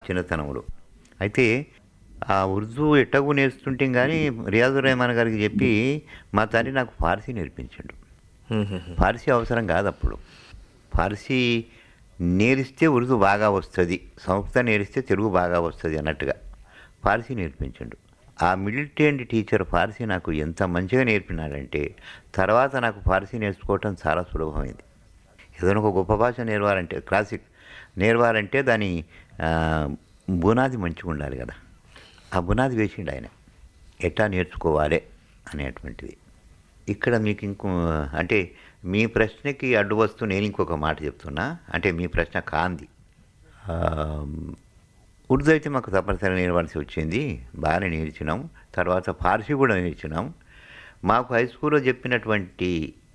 చిన్నతనంలో అయితే ఆ ఉర్దూ ఎట్టగు నేర్చుతుంటే కానీ రియాజుర్ రెహమాన్ గారికి చెప్పి మా తండ్రి నాకు ఫార్సీ నేర్పించాడు ఫార్సీ అవసరం కాదు అప్పుడు ఫార్సీ నేరిస్తే ఉర్దూ బాగా వస్తుంది సంస్కృతం నేరిస్తే తెలుగు బాగా వస్తుంది అన్నట్టుగా ఫార్సీ నేర్పించాడు ఆ మిడిల్ ట్రైన్డ్ టీచర్ ఫార్సీ నాకు ఎంత మంచిగా నేర్పినాడంటే తర్వాత నాకు ఫార్సీ నేర్చుకోవటం చాలా సులభమైంది ఏదైనా ఒక గొప్ప భాష నేర్వాలంటే క్లాసిక్ నేర్వాలంటే దాని ఆ, బునాది మంచిగా ఉండాలి కదా ఆ బునాది వేసిండు ఆయన ఎట్లా నేర్చుకోవాలి అనేటువంటిది ఇక్కడ మీకు ఇంకో అంటే మీ ప్రశ్నకి అడ్డు వస్తూ నేను ఇంకొక మాట చెప్తున్నా అంటే మీ ప్రశ్న కాంది ఆ, ఉర్దూ అయితే మాకు తప్పనిసరిగా నేర్వాల్సి వచ్చింది బాగానే నేర్చినాం తర్వాత ఫార్సీ కూడా నేర్చినాం మాకు హై స్కూల్లో చెప్పినటువంటి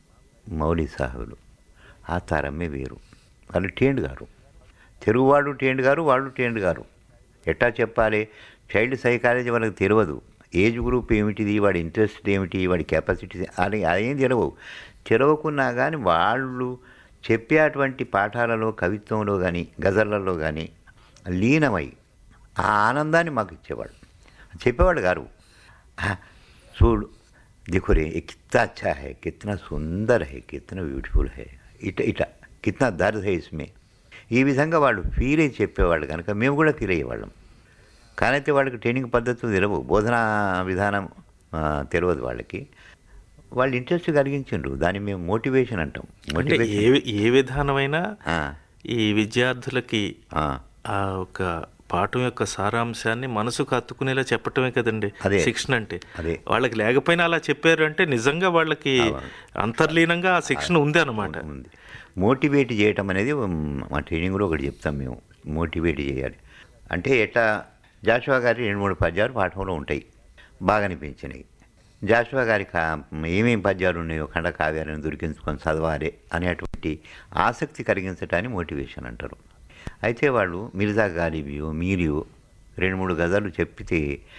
మౌలి సాహులు ఆ తరమే వేరు వాళ్ళు టేండ్ గారు తెలుగు వాళ్ళు టేండ్ గారు వాళ్ళు టేండ్ గారు ఎట్టా చెప్పాలి చైల్డ్ సైకాలజీ వాళ్ళకి తెలియదు ఏజ్ గ్రూప్ ఏమిటిది వాడి ఇంట్రెస్ట్ ఏమిటి వాడి కెపాసిటీ అని అదేం తెలియవు తెలవకున్నా కానీ వాళ్ళు చెప్పేటువంటి పాఠాలలో కవిత్వంలో కానీ గజళ్ళలో కానీ లీనమై ఆ ఆనందాన్ని మాకు ఇచ్చేవాడు చెప్పేవాడు గారు "ఆ, చూడు देखो रे ये कितना अच्छा है कितना सुंदर है कितना బ్యూటిఫుల్ है ఇట ఇట కిतना దర్ద్ है इसमें ఈ విధంగా వాళ్ళు ఫీల్ అయి చెప్పేవాళ్ళు కనుక మేము కూడా ఫీల్ అయ్యేవాళ్ళం కానీ అయితే వాళ్ళకి ట్రైనింగ్ పద్ధతులు తెలియవు బోధనా విధానం ఆ, తెలియదు వాళ్ళకి వాళ్ళు ఇంట్రెస్ట్ కలిగించిండ్రు దాన్ని మేము మోటివేషన్ అంటాం అంటే మోటివేషన్ ఏ ఏ విధానమైనా ఆ, ఈ విద్యార్థులకి ఆ, ఆ ఒక పాఠం యొక్క సారాంశాన్ని మనసుకు హత్తుకునేలా చెప్పటమే కదండి అదే. శిక్షణ అంటే అదే. వాళ్ళకి లేకపోయినా అలా చెప్పారు అంటే నిజంగా వాళ్ళకి అంతర్లీనంగా ఆ శిక్షణ ఉంది అనమాట ఉంది మోటివేట్ చేయటం అనేది ఉమ్, మా ట్రైనింగ్లో ఒకటి చెప్తాం మేము మోటివేట్ చేయాలి అంటే ఎట్లా జాషువా గారి రెండు మూడు పద్యాలు పాఠంలో ఉంటాయి బాగా అనిపించినాయి జాషువా గారి కా ఏమేం పద్యాలు ఉన్నాయో ఖండ కావ్యాలను దొరికించుకొని చదవాలి అనేటువంటి ఆసక్తి కలిగించటాన్ని మోటివేషన్ అంటారు అయితే వాళ్ళు మిర్జా గాలిబియో మీరియో రెండు మూడు గజాలు చెప్పితే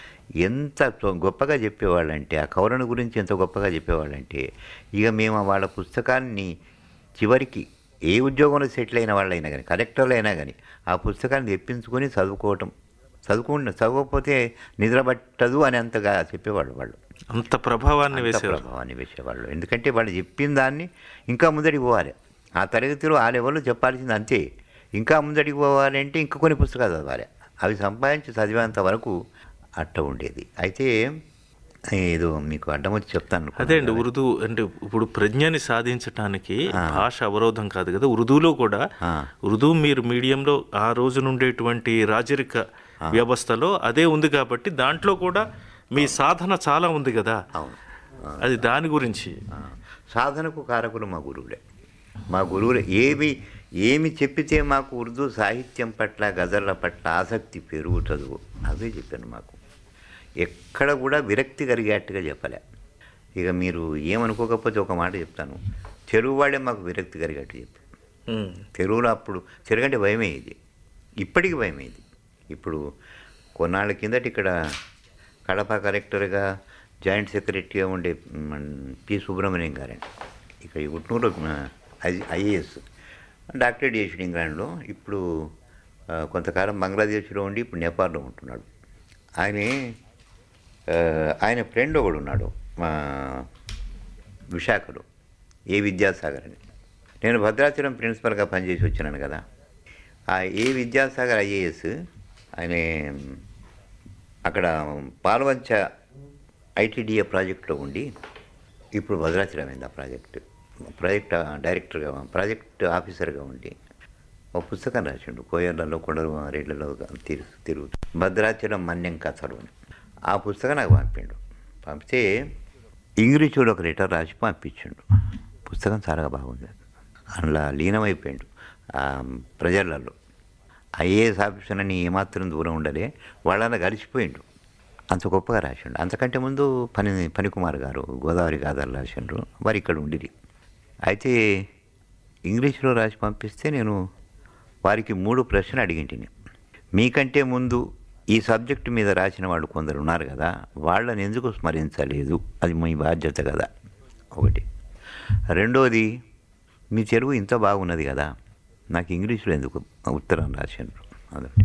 ఎంత తొ- గొప్పగా చెప్పేవాళ్ళంటే ఆ కౌరణ గురించి ఎంత గొప్పగా చెప్పేవాళ్ళంటే ఇక మేము వాళ్ళ పుస్తకాన్ని చివరికి ఏ ఉద్యోగంలో సెటిల్ అయిన వాళ్ళైనా కానీ కలెక్టర్లు అయినా కానీ ఆ పుస్తకాన్ని తెప్పించుకొని చదువుకోవటం చదువుకుంటే చదవకపోతే నిద్ర పట్టదు అని అంతగా చెప్పేవాళ్ళు వాళ్ళు అంత ప్రభావాన్ని అంత వేసేవారు ప్రభావాన్ని వేసేవాళ్ళు ఎందుకంటే వాళ్ళు చెప్పిన దాన్ని ఇంకా ముందడికి పోవాలి ఆ తరగతిలో ఆ లెవెల్లో చెప్పాల్సింది అంతే ఇంకా ముందడికి పోవాలంటే ఇంకా కొన్ని పుస్తకాలు చదవాలి అవి సంపాదించి చదివేంత వరకు అట్ట ఉండేది అయితే ఏదో మీకు అడ్డం వచ్చి చెప్తాను అదే అండి ఉర్దూ అంటే ఇప్పుడు ప్రజ్ఞని సాధించటానికి భాష అవరోధం కాదు కదా ఉర్దూలో కూడా ఆ. ఉర్దూ మీరు మీడియంలో ఆ రోజు నుండేటువంటి రాజరిక వ్యవస్థలో అదే ఉంది కాబట్టి దాంట్లో కూడా మీ సాధన చాలా ఉంది కదా అవును అది దాని గురించి ఆ, సాధనకు కారకులు మా గురువులే మా గురువులే ఏమి ఏమి చెప్పితే మాకు ఉర్దూ సాహిత్యం పట్ల గజళ్ళ పట్ల ఆసక్తి పెరుగుతుందో అదే చెప్పాను మాకు ఎక్కడ కూడా విరక్తి కలిగేట్టుగా చెప్పలే ఇక మీరు ఏమనుకోకపోతే ఒక మాట చెప్తాను తెలుగు వాడే మాకు విరక్తి కలిగేట్టు చెప్పారు ఉమ్. తెలుగులో అప్పుడు తెలుగంటే భయమే ఇది ఇప్పటికి భయమే ఇది ఇప్పుడు కొన్నాళ్ళ కిందట ఇక్కడ కడప కలెక్టర్గా జాయింట్ సెక్రటరీగా ఉండే మ్, పి సుబ్రహ్మణ్యం గారండి ఇక్కడ ఈ గుట్నూరులో ఐఏఎస్ డాక్టరేట్ చేసిన ఇంగ్లాండ్లో ఇప్పుడు ఆ, కొంతకాలం బంగ్లాదేశ్లో ఉండి ఇప్పుడు నేపాల్లో ఉంటున్నాడు ఆయనే ఆ, ఆయన ఫ్రెండ్ ఒకడు ఉన్నాడు మా విశాఖలో ఏ విద్యాసాగర్ అని నేను భద్రాచలం ప్రిన్సిపల్గా పనిచేసి వచ్చినాను కదా ఆ ఏ విద్యాసాగర్ ఐఏఎస్ ఆయన అక్కడ పాల్వంచ ఐటీడీఏ ప్రాజెక్టులో ఉండి ఇప్పుడు భద్రాచలం అయింది ఆ ప్రాజెక్టు ప్రాజెక్ట్ డైరెక్టర్గా ప్రాజెక్ట్ ఆఫీసర్గా ఉండి ఒక పుస్తకం రాసిండు కోయర్లలో కొండలు రేట్లలో తిరుగు తిరుగుతూ భద్రాచలం మన్యం కథలు అని ఆ పుస్తకం నాకు పంపిండు పంపితే ఇంగ్లీషులో ఒక లెటర్ రాసి పంపించిండు పుస్తకం చాలా బాగుంది అందులో లీనమైపోయిండు ఆ ప్రజలలో ఐఏఎస్ ఆఫీసర్ అని ఏమాత్రం దూరం ఉండలే వాళ్ళని గడిచిపోయిండు అంత గొప్పగా రాసిండు అంతకంటే ముందు పని పనికుమార్ గారు గోదావరి గాథలు రాసిండ్రు వారు ఇక్కడ ఉండిరి అయితే ఇంగ్లీష్లో రాసి పంపిస్తే నేను వారికి మూడు ప్రశ్నలు అడిగింటిని మీకంటే ముందు ఈ సబ్జెక్టు మీద రాసిన వాళ్ళు కొందరు ఉన్నారు కదా వాళ్ళని ఎందుకు స్మరించలేదు అది మీ బాధ్యత కదా ఒకటి రెండోది మీ తెలుగు ఇంత బాగున్నది కదా నాకు ఇంగ్లీష్లో ఎందుకు ఉత్తరం రాసిండ్రు అదొకటి